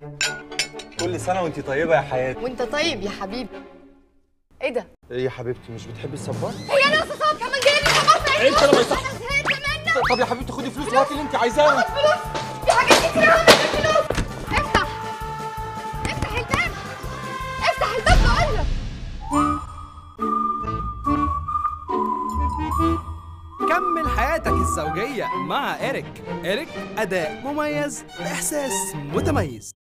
كل سنه وانت طيبه يا حياتي وانت طيب يا حبيبي ايه ده ايه يا حبيبتي مش بتحبي الصبار هي انا صوت كمان جاي لي خلاص انت لما يصح انا زهقت منك طب يا حبيبتي خدي فلوس وهاتي اللي انت عايزاه فلوس في حاجات كتير قوي محتاج فلوس افتح افتح الباب افتح الباب بقول لك كمل حياتك الزوجية مع إيريك إيريك أداء مميز بإحساس متميز